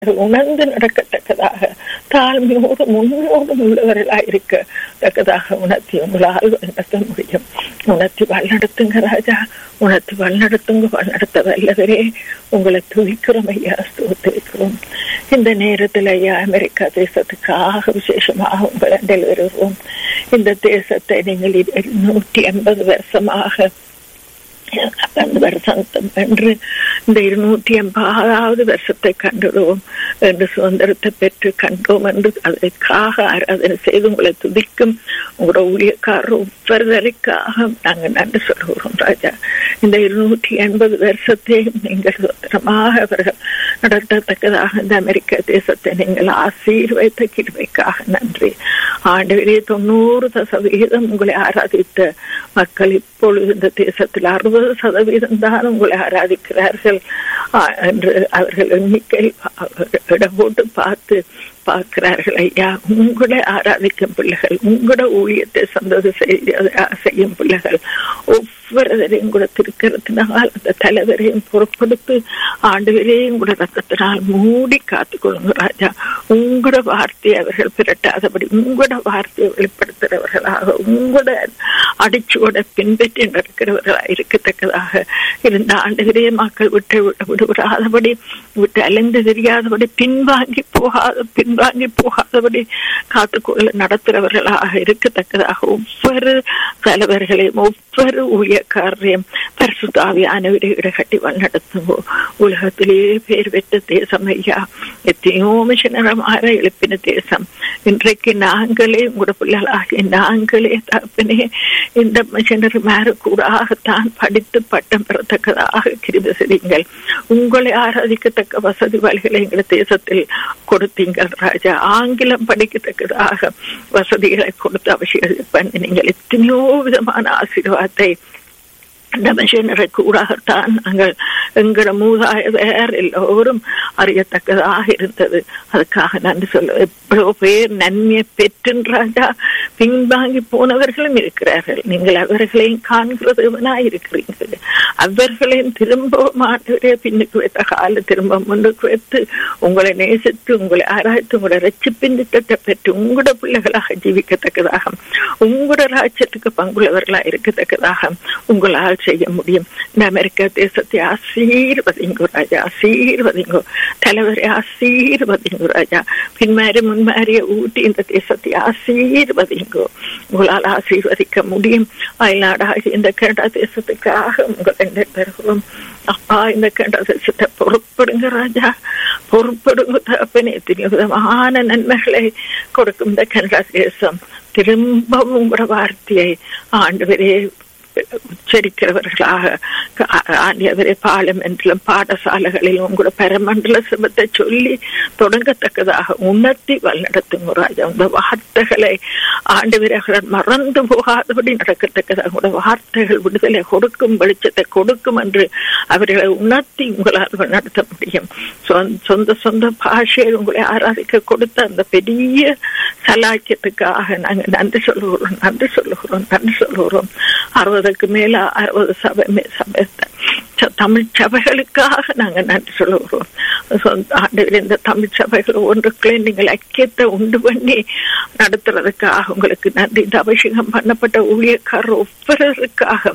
உணர்ந்து நடக்கத்தக்கதாக தாழ்மையோடு முன்னோடும் உள்ளவர்களாக இருக்கத்தக்கதாக உணர்த்தி உங்களால் நடத்த முடியும் உணர்த்தி வழிநடத்துங்க ராஜா உணர்த்தி வழிநடத்துங்க வழிநடத்த வல்லவரே உங்களை துதிக்கிறோம் ஐயா ஸ்தோத்திரிக்கிறோம் இந்த நேரத்தில் ஐயா அமெரிக்கா தேசத்துக்காக விசேஷமாக உங்களை வருகிறோம் இந்த தேசத்தை நீங்கள் நூற்றி ஐம்பது வருஷமாக பத்து வருஷம் என்று இந்த இருநூற்றி எண்பதாவது வருஷத்தை கண்டுடுவோம் என்று சுதந்திரத்தை பெற்று கண்டோம் என்று அதற்காக ஆராதனை செய்து உங்களை துதிக்கும் உங்களோட ஊழியக்காரர் ஒவ்வொருவருக்காக நாங்கள் நன்றி சொல்கிறோம் ராஜா இந்த இருநூற்றி எண்பது வருஷத்தையும் நீங்கள் சுதந்திரமாக அவர்கள் நடத்தத்தக்கதாக இந்த அமெரிக்க தேசத்தை நீங்கள் ஆசீர்வைத்த கிருமைக்காக நன்றி ஆண்டு தொண்ணூறு சதவீதம் உங்களை ஆராதித்த மக்கள் இப்பொழுது இந்த தேசத்தில் அறுபது சதவீதம் தான் உங்களை ஆராதிக்கிறார்கள் என்று அவர்கள் எண்ணிக்கை இடம் போட்டு பார்த்து பார்க்கிறார்கள் ஐயா உங்களை ஆராதிக்கும் பிள்ளைகள் உங்களோட ஊழியத்தை சந்தோஷம் செய்யும் பிள்ளைகள் ஒவ்வொருவரையும் கூட திருக்கிறதுனால் அந்த தலைவரையும் பொறுப்படுத்து ஆண்டுவரையும் கூட ரத்தத்தினால் மூடி காத்துக்கொள்ளுங்க ராஜா உங்களோட வார்த்தையை அவர்கள் பிரட்டாதபடி உங்களோட வார்த்தையை வெளிப்படுத்துகிறவர்களாக உங்களோட அடிச்சுவோட பின்பற்றி நடக்கிறவர்களாக இருக்கத்தக்கதாக இருந்த ஆண்டுகிறே மக்கள் விட்டு விடுவிடாதபடி விட்டு அலைந்து தெரியாதபடி பின்வாங்கி போகாத பின்வாங்கி போகாதபடி காத்துக்கொள்ள நடத்துகிறவர்களாக இருக்கத்தக்கதாக ஒவ்வொரு தலைவர்களையும் ஒவ்வொரு ஊழியக்காரரையும் பரிசுத்தாவியானவரை இடகட்டி வழிநடத்துங்கோ உலகத்திலேயே பேர் பெற்ற தேசம் ஐயா எத்தனையோ மிஷனரமாக எழுப்பின தேசம் இன்றைக்கு நாங்களே உங்களோட பிள்ளைகளாகிய நாங்களே தகப்பனே இந்த மிஷனரி மேல கூடாகத்தான் படித்து பட்டம் பெறத்தக்கதாக கிருப செய்யுங்கள் உங்களை ஆராதிக்கத்தக்க வசதி வழிகளை எங்கள் தேசத்தில் கொடுத்தீங்கள் ராஜா ஆங்கிலம் படிக்கத்தக்கதாக வசதிகளை கொடுத்து அவசியம் பண்ணி நீங்கள் எத்தனையோ விதமான ஆசீர்வாதத்தை அந்த மிஷனரை கூடாகத்தான் நாங்கள் எங்களோட மூதாயர் எல்லோரும் அறியத்தக்கதாக இருந்தது அதுக்காக நன்றி சொல்ல எவ்வளவு பேர் நன்மையை பெற்றுன்றாண்டா பின்வாங்கி போனவர்களும் இருக்கிறார்கள் நீங்கள் அவர்களையும் காண்கிறதுவனா இருக்கிறீர்கள் அவர்களையும் திரும்ப மாட்டுவரே பின்னுக்கு வைத்த கால திரும்ப முன்னுக்கு வைத்து உங்களை நேசித்து உங்களை ஆராய்த்து உங்களை ரச்சிப்பின் திட்டத்தை பெற்று உங்களோட பிள்ளைகளாக ஜீவிக்கத்தக்கதாக உங்களோட ராஜ்யத்துக்கு பங்குள்ளவர்களாக இருக்கத்தக்கதாக உங்களால் செய்ய முடியும் இந்த அமெரிக்க தேசத்தை ஆசீர்வதிங்கோ ராஜா ஆசீர்வதிங்கோ தலைவரை ஆசீர்வதிங்கோ ராஜா பின்மாரி முன்மாரிய ஊட்டி இந்த தேசத்தை ஆசீர்வதிங்கோ உங்களால் ஆசீர்வதிக்க முடியும் அயல்நாடாகி இந்த கனடா தேசத்துக்காக உங்களை பெறுகிறோம் அப்பா இந்த கனடா தேசத்தை பொறுப்படுங்க ராஜா பொறுப்படுங்க தகப்பனே எத்தனையோ விதமான நன்மைகளை கொடுக்கும் இந்த கனடா தேசம் திரும்பவும் உங்களோட வார்த்தையை ஆண்டு உச்சரிக்கிறவர்களாக ஆண்டியவரே பாலமென்றிலும் பாடசாலைகளிலும் உங்களோட பரமண்டல சிவத்தை சொல்லி தொடங்கத்தக்கதாக உணர்த்தி வழிநடத்தும் ராஜா உங்க வார்த்தைகளை ஆண்டவர்கள் மறந்து போகாதபடி நடக்கத்தக்கதாக உங்களோட வார்த்தைகள் விடுதலை கொடுக்கும் வெளிச்சத்தை கொடுக்கும் என்று அவர்களை உணர்த்தி உங்களால் நடத்த முடியும் சொந்த சொந்த பாஷையில் உங்களை ஆராதிக்க கொடுத்த அந்த பெரிய சலாக்கியத்துக்காக நாங்கள் நன்றி சொல்லுகிறோம் நன்றி சொல்லுகிறோம் நன்றி சொல்லுகிறோம் அறுபதுக்கு மேல அறுபது சபை சபை தமிழ் சபைகளுக்காக நாங்கள் நன்றி சொல்லுகிறோம் ஆண்டுகள் இந்த தமிழ் சபைகள் ஒன்றுக்குள்ளே நீங்கள் ஐக்கியத்தை உண்டு பண்ணி நடத்துறதுக்காக உங்களுக்கு நன்றி இந்த அபிஷேகம் பண்ணப்பட்ட ஊழியக்காரர் ஒவ்வொருவருக்காக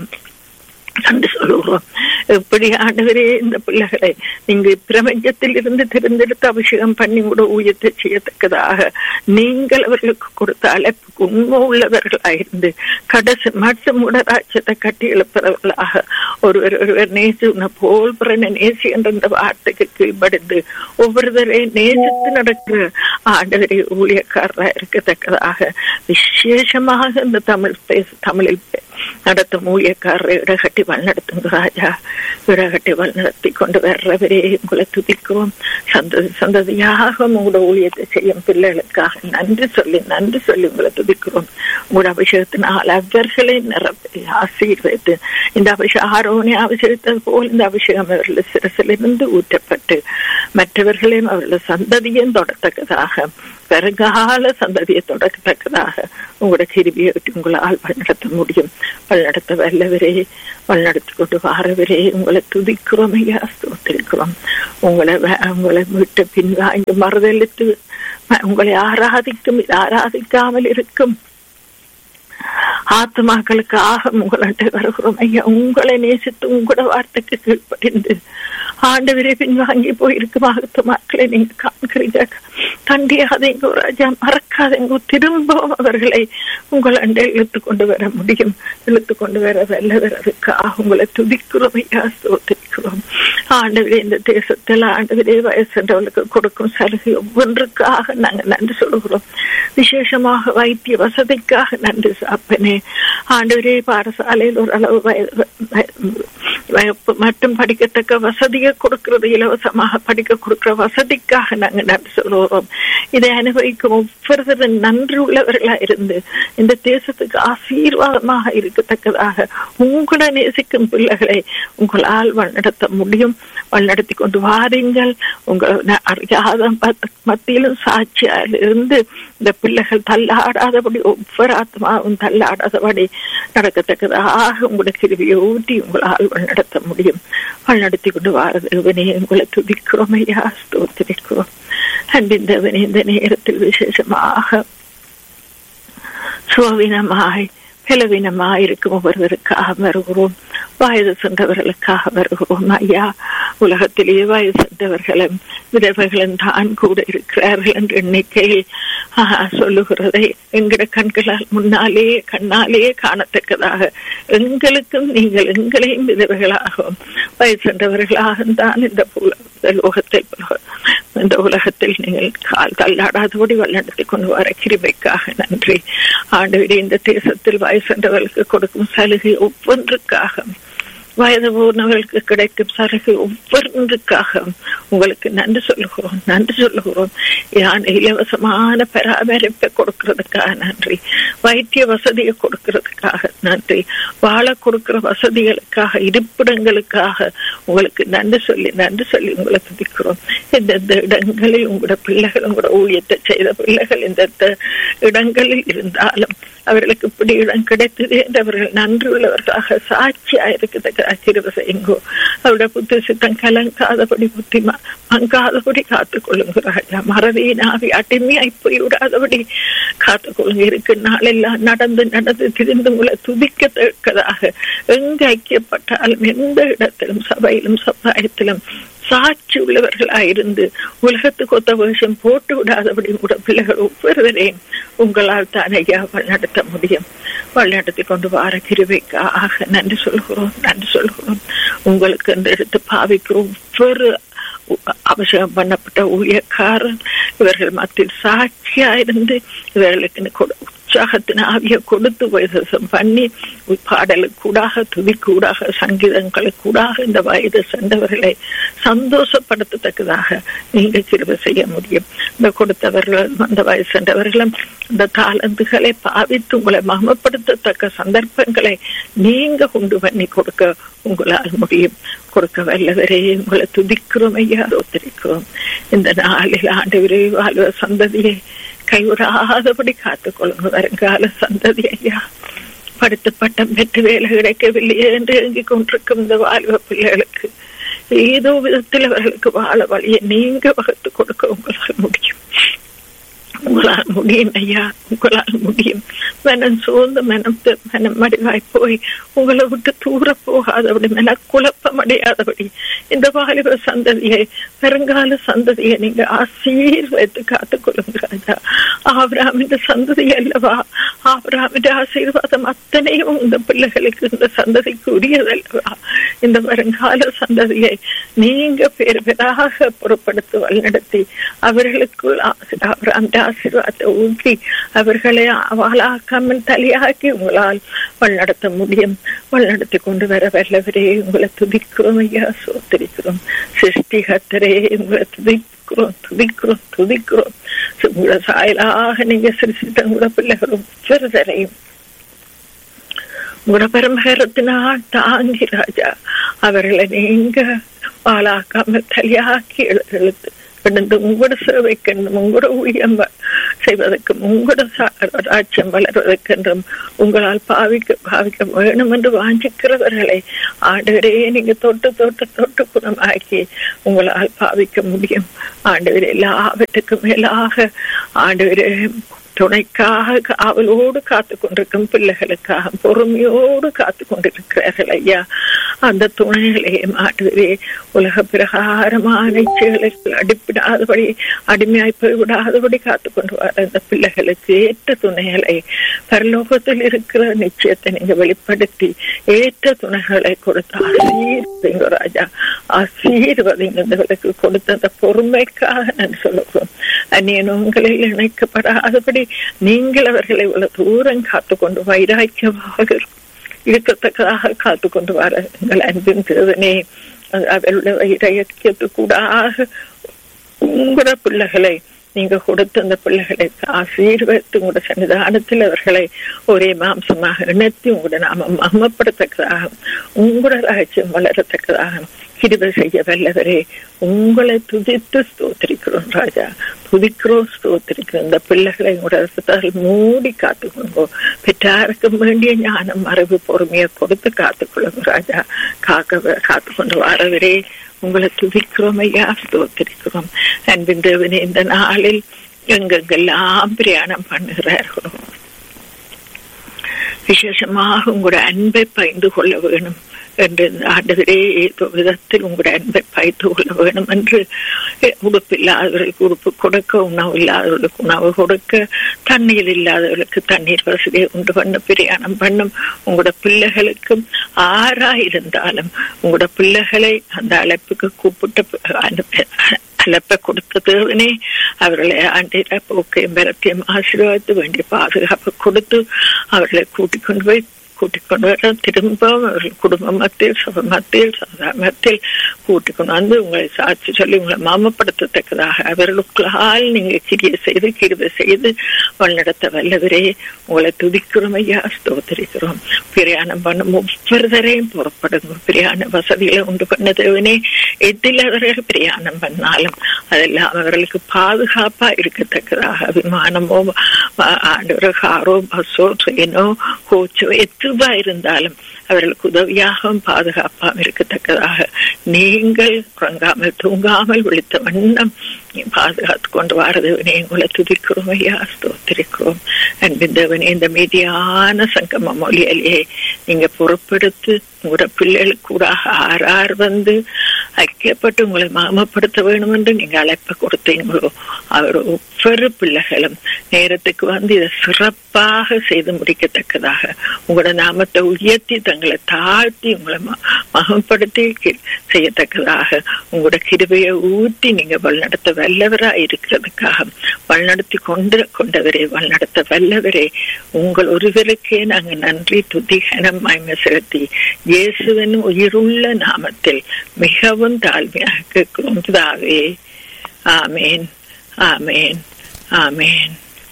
நன்றி சொல்லுகிறோம் எப்படி ஆண்டவரே இந்த பிள்ளைகளை நீங்க பிரபஞ்சத்தில் இருந்து தேர்ந்தெடுத்து அபிஷேகம் பண்ணி கூட ஊயத்தை செய்யத்தக்கதாக நீங்கள் அவர்களுக்கு கொடுத்த அழைப்புக்கு உண்மை உள்ளவர்களாயிருந்து கடைசி மட்டும் கூட ராஜ்யத்தை கட்டி எழுப்புறவர்களாக ஒருவர் ஒருவர் நேசி உன்னை போல் பிறனை நேசி என்ற இந்த வார்த்தைக்கு கீழ்படிந்து ஒவ்வொருவரை நேசித்து நடக்கிற ஆண்டவரை ஊழியக்காரராக இருக்கத்தக்கதாக விசேஷமாக இந்த தமிழ் பேச தமிழில் நடத்தும் ஊழியக்காரரை இடகட்டி வழிநடத்துங்க ராஜா இடகட்டி வழிநடத்தி கொண்டு வர்றவரே உங்களை துதிக்கிறோம் சந்ததி சந்ததியாக உங்களோட ஊழியத்தை செய்யும் பிள்ளைகளுக்காக நன்றி சொல்லி நன்றி சொல்லி உங்களை துதிக்கிறோம் உங்களோட அபிஷேகத்தினால் அவர்களை நிரப்பி ஆசீர்வதித்து இந்த அபிஷேகம் ஆரோனே அபிஷேகத்தது போல் இந்த அபிஷேகம் அவர்கள் சிரசிலிருந்து ஊற்றப்பட்டு மற்றவர்களையும் அவர்கள் சந்ததியும் தொடத்தக்கதாக தொடக்கத்தக்கதாக வருங்கால சந்ததியை தொடக்கத்தக்கதாக உங்களோட கிருபியை விட்டு உங்களால் வழிநடத்த முடியும் வழிநடத்த வல்லவரே வழிநடத்தி கொண்டு வாரவரே உங்களை துதிக்கிறோம் ஐயா ஸ்தோத்திரிக்கிறோம் உங்களை உங்களை விட்டு பின்வாங்கி மறுதளித்து உங்களை ஆராதிக்கும் ஆராதிக்காமல் இருக்கும் ஆத்மாக்களுக்காக உங்கள்கிட்ட வருகிறோம் ஐயா உங்களை நேசித்து உங்களோட வார்த்தைக்கு கீழ்ப்படிந்து ஆண்டவரே பின்வாங்கி போயிருக்கும் ஆத்மாக்களை நீங்க காண்கிறீங்க தண்டியாதீங்க ராஜா மறக்காதீங்க திரும்பவும் அவர்களை உங்கள் அண்டை இழுத்து கொண்டு வர முடியும் இழுத்து கொண்டு வர வல்லவரதுக்காக உங்களை துதிக்கிறோம் ஐயா சோத்திரிக்கிறோம் ஆண்டவரே இந்த தேசத்தில் ஆண்டவரே வயசுன்றவர்களுக்கு கொடுக்கும் சலுகை ஒவ்வொன்றுக்காக நாங்கள் நன்றி சொல்கிறோம் விசேஷமாக வைத்திய வசதிக்காக நன்றி சாப்பனே ஆண்டவரே பாடசாலையில் ஓரளவு மட்டும் படிக்கத்தக்க வசதியை கொடுக்கிறது இலவசமாக படிக்க கொடுக்கிற வசதிக்காக நாங்கள் நன்றி சொல்கிறோம் இதை அனுபவிக்கும் ஒவ்வொருத்தரும் நன்றி உள்ளவர்களா இருந்து இந்த தேசத்துக்கு ஆசீர்வாதமாக இருக்கத்தக்கதாக உங்களை நேசிக்கும் பிள்ளைகளை உங்களால் வழிநடத்த முடியும் வழிநடத்தி கொண்டு வாருங்கள் உங்கள் அறியாத மத்தியிலும் சாட்சியால் இருந்து இந்த பிள்ளைகள் தள்ளாடாதபடி ஒவ்வொரு ஆத்மாவும் தள்ளாடாதபடி நடக்கத்தக்கதாக உங்களுடைய கிருவியை ஊட்டி உங்களால் வழிநடத்த முடியும் வழிநடத்தி கொண்டு வாரதேவனே உங்களை துதிக்கிறோம் ஐயா ஸ்தோத்திரிக்கிறோம் அன்பிந்தவனே இந்த நேரத்தில் விசேஷமாக சுவீனமாய் பலவீனமாய் இருக்கும் ஒவ்வொருவருக்காக வருகிறோம் வயது சென்றவர்களுக்காக வருகிறோம் ஐயா உலகத்திலேயே வயது சென்றவர்களும் விதவைகளும் தான் கூட இருக்கிறார்கள் என்ற எண்ணிக்கையில் சொல்லுகிறதை எங்கட கண்களால் முன்னாலே கண்ணாலே காணத்தக்கதாக எங்களுக்கும் நீங்கள் எங்களையும் விதவைகளாகவும் வயது சென்றவர்களாக தான் இந்த லோகத்தில் இந்த உலகத்தில் நீங்கள் கால் தள்ளாடாதபடி வழிநடத்தி கொண்டு வர கிருபைக்காக நன்றி ஆண்டு இந்த தேசத்தில் வயசு சென்றவர்களுக்கு கொடுக்கும் சலுகை ஒவ்வொன்றுக்காக வயது போனவர்களுக்கு கிடைக்கும் சலுகை ஒவ்வொன்றுக்காக உங்களுக்கு நன்றி சொல்லுகிறோம் நன்றி சொல்லுகிறோம் யான் இலவசமான பராமரிப்பை கொடுக்கறதுக்காக நன்றி வைத்திய வசதியை கொடுக்கறதுக்காக நன்றி வாழ கொடுக்கிற வசதிகளுக்காக இருப்பிடங்களுக்காக உங்களுக்கு நன்றி சொல்லி நன்றி சொல்லி உங்களை துதிக்கிறோம் எந்தெந்த இடங்களில் உங்களோட பிள்ளைகள் உங்களோட ஊழியத்தை செய்த பிள்ளைகள் எந்தெந்த இடங்களில் இருந்தாலும் அவர்களுக்கு இப்படி இடம் கிடைத்தது என்று அவர்கள் நன்றி உள்ளவர்களாக சாட்சியா இருக்குது கிருப செய்யுங்கோ அவருடைய புத்தி சித்தம் கலங்காதபடி புத்தி மங்காதபடி காத்துக் கொள்ளுங்க ராஜா மறதியினாவி அடிமையாய் போய் விடாதபடி காத்துக் கொள்ளுங்க இருக்கு நாளெல்லாம் நடந்து நடந்து திரிந்து உங்களை துதிக்கத்தக்கதாக எங்க ஐக்கியப்பட்டாலும் எந்த இடத்திலும் சபையிலும் சமுதாயத்திலும் சாட்சி உள்ளவர்களாயிருந்து உலகத்துக்கு ஒத்த வேஷம் போட்டு விடாதபடி கூட பிள்ளைகள் ஒவ்வொருவரையும் உங்களால் தான் ஐயா வழிநடத்த முடியும் வழிநடத்தி கொண்டு வார கிருவைக்காக நன்றி சொல்கிறோம் நன்றி சொல்கிறோம் உங்களுக்கு இந்த எடுத்து பாவிக்கிற ஒவ்வொரு அபிஷேகம் பண்ணப்பட்ட ஊழியக்காரன் இவர்கள் மத்தியில் சாட்சியா இருந்து இவர்களுக்கு உற்சாகத்தின் ஆவிய கொடுத்து உபதேசம் பண்ணி பாடலுக்கு கூடாக துதிக்கூடாக சங்கீதங்களுக்கு கூடாக இந்த வயது சென்றவர்களை சந்தோஷப்படுத்தத்தக்கதாக நீங்க கிருப செய்ய முடியும் இந்த கொடுத்தவர்கள் அந்த வயது சென்றவர்களும் இந்த தாளந்துகளை பாவித்து உங்களை மகமப்படுத்தத்தக்க சந்தர்ப்பங்களை நீங்க உண்டு பண்ணி கொடுக்க உங்களால் முடியும் கொடுக்க வல்லவரே உங்களை துதிக்கிறோம் ஐயா ஒத்திரிக்கிறோம் இந்த நாளில் ஆண்டு வாழ்வ சந்ததியை கைவிடாதபடி காத்துக்கொள்ளுங்க வருங்கால சந்ததி ஐயா படுத்த பட்டம் பெற்று வேலை கிடைக்கவில்லையே என்று எழுங்கிக் கொண்டிருக்கும் இந்த வாழ்வ பிள்ளைகளுக்கு ஏதோ விதத்தில் அவர்களுக்கு வாழ வழியை நீங்க வகுத்து கொடுக்க உங்களால் முடியும் உங்களால் முடியும் ஐயா உங்களால் முடியும் மனம் சோர்ந்து மனம் மனம் மடிவாய் போய் உங்களை விட்டு தூர போகாதபடி மன குழப்பம் அடையாதபடி இந்த வாலிப சந்ததியை வருங்கால சந்ததியை நீங்க ஆசீர்வதித்து காத்துக் கொள்ளுங்க ராஜா ஆபிராமின் சந்ததி அல்லவா ஆபிராமின் ஆசீர்வாதம் அத்தனையும் இந்த பிள்ளைகளுக்கு இந்த சந்ததிக்கு உரியதல்லவா இந்த வருங்கால சந்ததியை நீங்க பேர் பேராக பொருட்படுத்தி வழிநடத்தி அவர்களுக்குள் அந்த ஆசீர்வாதத்தை ஊற்றி அவர்களை வாழாக்காமல் தலையாக்கி உங்களால் வழிநடத்த முடியும் வழிநடத்தி கொண்டு வர வல்லவரே உங்களை துதிக்கிறோம் ஐயா சோத்திரிக்கிறோம் சிருஷ்டிகத்தரே உங்களை துதிக்கிறோம் துதிக்கிறோம் துதிக்கிறோம் உங்களோட சாயலாக நீங்க சிரிச்சிட்ட உங்களோட பிள்ளைகள் ஒவ்வொருத்தரையும் உங்களோட பரம்பரத்தினால் தாங்கி ராஜா அவர்களை நீங்க வாழாக்காமல் தலையாக்கி எழுத்து வெளிப்படுந்து உங்களோட சேவைக்கென்றும் உங்களோட ஊழியம் வ- செய்வதற்கும் உங்களோட சா- ராஜ்யம் வளர்வதற்கென்றும் உங்களால் பாவிக்க பாவிக்க வேணும் என்று வாஞ்சிக்கிறவர்களை ஆண்டவரே நீங்க தொட்டு தொட்டு தொட்டு குணமாக்கி உங்களால் பாவிக்க முடியும் ஆண்டவரே எல்லாவற்றுக்கும் மேலாக ஆண்டவரே துணைக்காக காவலோடு காத்து கொண்டிருக்கும் பிள்ளைகளுக்காக பொறுமையோடு காத்து கொண்டிருக்கிறார்கள் ஐயா அந்த துணைகளை மாட்டுவரே உலக பிரகாரமான இச்சைகளுக்கு அடிப்பிடாதபடி அடிமையாய் போய்விடாதபடி காத்து கொண்டு வர அந்த பிள்ளைகளுக்கு ஏற்ற துணைகளை பரலோகத்தில் இருக்கிற நிச்சயத்தை நீங்க வெளிப்படுத்தி ஏற்ற துணைகளை கொடுத்து ஆசீர்வதிங்க ராஜா ஆசீர்வதிங்க இந்தவர்களுக்கு கொடுத்த அந்த பொறுமைக்காக நான் சொல்லுகிறோம் அந்நியனங்களில் இணைக்கப்படாதபடி நீங்கள் அவர்களை இவ்வளவு தூரம் காத்து கொண்டு வைராக்கியமாக இருக்கத்தக்கதாக காத்து கொண்டு வர எங்கள் அன்பின் தேவனே அவருடைய வைராக்கியத்துக்கூடாக உங்களோட பிள்ளைகளை நீங்க கொடுத்த அந்த பிள்ளைகளை ஆசீர்வதித்து உங்களோட சன்னிதானத்தில் அவர்களை ஒரே மாம்சமாக இணைத்து உங்களோட நாம மகமப்படுத்தக்கதாக உங்களோட ராஜ்யம் வளரத்தக்கதாக கிருபை செய்ய வல்லவரே உங்களை துதித்து ஸ்தோத்திரிக்கிறோம் ராஜா துதிக்கிறோம் ஸ்தோத்திரிக்கிறோம் இந்த பிள்ளைகளை உங்களோட ரசத்தால் மூடி காத்துக்கொண்டோ பெற்றாருக்கு வேண்டிய ஞானம் மரபு பொறுமையை கொடுத்து காத்துக்கொள்ளுங்க ராஜா காக்க காத்துக்கொண்டு வாரவரே உங்களை துதிக்கிறோம் ஐயா ஸ்தோத்திரிக்கிறோம் அன்பின் தேவனே இந்த நாளில் எங்கெங்கெல்லாம் பிரயாணம் பண்ணுகிறார்களோ விசேஷமாக உங்களோட அன்பை பகிர்ந்து கொள்ள வேணும் என்று ஆண்டவரே ஏதோ விதத்தில் உங்களுடைய அன்பை பயித்து கொள்ள வேணும் என்று உடுப்பு இல்லாதவர்களுக்கு உடுப்பு கொடுக்க உணவு இல்லாதவர்களுக்கு உணவு கொடுக்க தண்ணீர் இல்லாதவர்களுக்கு தண்ணீர் வசதியை உண்டு பண்ண பிரயாணம் பண்ணும் உங்களோட பிள்ளைகளுக்கும் ஆறா இருந்தாலும் உங்களோட பிள்ளைகளை அந்த அழைப்புக்கு கூப்பிட்டு அனுப்ப அழைப்பை கொடுத்த தேவனே அவர்களை ஆண்டில போக்கையும் பலத்தையும் ஆசீர்வாதத்து வேண்டிய பாதுகாப்பு கொடுத்து அவர்களை கூட்டிக் கொண்டு போய் கூட்டிக் கொண்டு வர திரும்ப அவர்கள் குடும்ப மத்தியில் சபை மத்தியில் சமுதாய மத்தியில் கூட்டிக் கொண்டு வந்து உங்களை சாட்சி சொல்லி உங்களை மாமப்படுத்தத்தக்கதாக அவர்களுக்கால் நீங்க கிரியை செய்து கிருவை செய்து வழிநடத்த வல்லவரே உங்களை துதிக்கிறோம் ஐயா ஸ்தோத்தரிக்கிறோம் பிரயாணம் பண்ணும் ஒவ்வொருவரையும் புறப்படுங்க பிரயாண வசதிகளை உண்டு பண்ண தேவனே எதில் அவர்கள் பிரயாணம் பண்ணாலும் அதெல்லாம் அவர்களுக்கு பாதுகாப்பா இருக்கத்தக்கதாக விமானமோ ஆண்டு காரோ பஸ்ஸோ ட்ரெயினோ கோச்சோ எதுவா இருந்தாலும் அவர்களுக்கு உதவியாகவும் பாதுகாப்பாகவும் இருக்கத்தக்கதாக நீங்கள் உறங்காமல் தூங்காமல் விழித்த வண்ணம் பாதுகாத்து கொண்டு வாரதேவனே உங்களை துதிக்கிறோம் ஐயா ஸ்தோத்திரிக்கிறோம் அன்பின் தேவனே இந்த மீதியான சங்கம மொழியிலேயே நீங்க பொறுப்பெடுத்து உங்களோட பிள்ளைகளுக்கு கூட ஆறார் வந்து ஐக்கியப்பட்டு உங்களை மாமப்படுத்த வேணும் என்று நீங்க அழைப்ப கொடுத்தீங்களோ அவர் ஒவ்வொரு பிள்ளைகளும் நேரத்துக்கு வந்து இதை சிறப்பாக செய்து முடிக்கத்தக்கதாக உங்களோட நாமத்தை உயர்த்தி தங்களை தாழ்த்தி உங்களை மகப்படுத்தி செய்யத்தக்கதாக உங்களோட கிருபையை ஊற்றி நீங்க வழிநடத்த வல்லவரா இருக்கிறதுக்காக வழிநடத்தி கொண்டு கொண்டவரே வழிநடத்த வல்லவரே உங்கள் ஒருவருக்கே நாங்க நன்றி துதி கனம் மயம செலுத்தி இயேசுவின் உயிருள்ள நாமத்தில் மிகவும் தாழ்மையாக கேட்கிறோம் தாவே ஆமேன் ஆமேன் ஆமேன்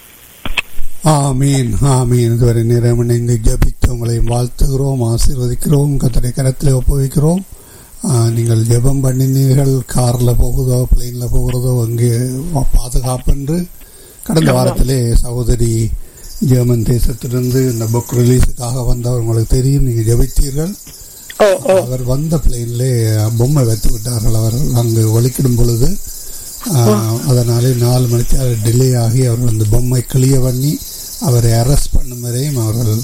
ஆமீன் ஆமீன் இதுவரை நேரம் இணைந்து ஜபித்து உங்களை வாழ்த்துகிறோம் ஆசீர்வதிக்கிறோம் கத்தரை கரத்தில் ஒப்புவிக்கிறோம் நீங்கள் ஜெபம் பண்ணினீர்கள் காரில் போகுதோ பிளெயினில் போகிறதோ அங்கே பாதுகாப்பு கடந்த வாரத்திலே சகோதரி ஜெர்மன் தேசத்திலிருந்து இந்த புக் ரிலீஸுக்காக வந்தவர் உங்களுக்கு தெரியும் நீங்கள் ஜபித்தீர்கள் அவர் வந்த பிளெயின்லே பொம்மை வைத்து விட்டார்கள் அவர் அங்கு ஒழிக்கிடும் பொழுது அதனாலே நாலு மணிக்கு டிலே ஆகி அவர்கள் அந்த பொம்மை கிளிய பண்ணி அவரை அரெஸ்ட் பண்ணும் வரையும் அவர்கள்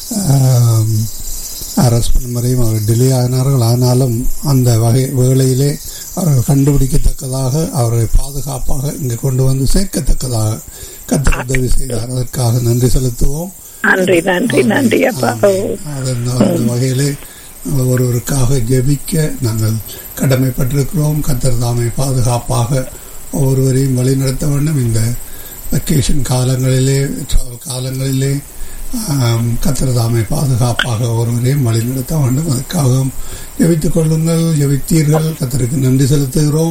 அரெஸ்ட் பண்ணும் வரையும் அவர்கள் டிலே ஆகினார்கள் ஆனாலும் அந்த வகை வேளையிலே அவர்கள் கண்டுபிடிக்கத்தக்கதாக அவரை பாதுகாப்பாக இங்கு கொண்டு வந்து சேர்க்கத்தக்கதாக கத்த உதவி செய்தார் அதற்காக நன்றி செலுத்துவோம் நன்றி நன்றி நன்றி அப்பா அந்த வகையிலே ஒருவருக்காக ஜெபிக்க நாங்கள் கடமைப்பட்டிருக்கிறோம் கத்தர் தாமை பாதுகாப்பாக ஒவ்வொருவரையும் வழிநடத்த வேண்டும் இந்த வெக்கேஷன் காலங்களிலே ட்ராவல் காலங்களிலே கத்தர் தாமை பாதுகாப்பாக ஒருவரையும் வழிநடத்த வேண்டும் அதற்காகவும் ஜெபித்துக் கொள்ளுங்கள் ஜெபித்தீர்கள் கத்தருக்கு நன்றி செலுத்துகிறோம்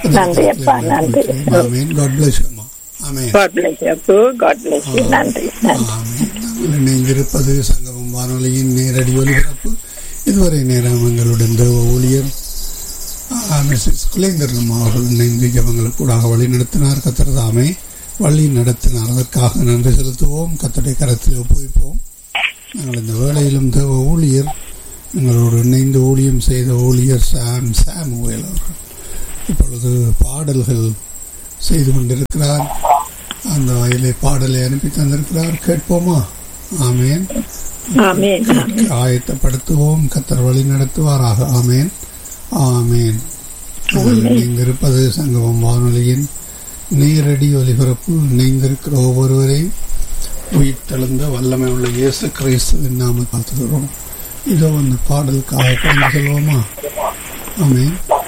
இணைந்திருப்பது சங்கமம் வானொலியின் நேரடி ஒலிபரப்பு இதுவரை நேரம் எங்களுடன் தேவ ஊழியர் மிஸ்ஸஸ் குலேந்திரன் அவர்கள் இணைந்து ஜபங்களுக்கு கூடாக வழி நடத்தினார் கத்தர் தாமே வழி நடத்தினார் அதற்காக நன்றி செலுத்துவோம் கத்தரை கரத்தில் ஒப்புவிப்போம் நாங்கள் இந்த வேளையிலும் தேவ ஊழியர் எங்களோடு இணைந்து ஊழியம் செய்த ஊழியர் சாம் சாமுவேல் அவர்கள் இப்பொழுது பாடல்கள் செய்து கொண்டிருக்கிறார் அந்த வயலை பாடலை அனுப்பி தந்திருக்கிறார் கேட்போமா ஆமேன் ஆமென் ஆமென் ஆயத்தப்படுத்துவோம் கத்தர் வழி நடத்துவாராக ஆமேன் ஆமேன் இணைந்திருப்பது சங்கமம் வானொலியின் நேரடி ஒலிபரப்பு இணைந்திருக்கிற ஒவ்வொருவரையும் உயிர்த்தெழுந்த வல்லமை உள்ள இயேசு கிறிஸ்துவின் நாம பார்த்துக்கிறோம் இதோ அந்த பாடலுக்காக கடந்து செல்வோமா ஆமேன்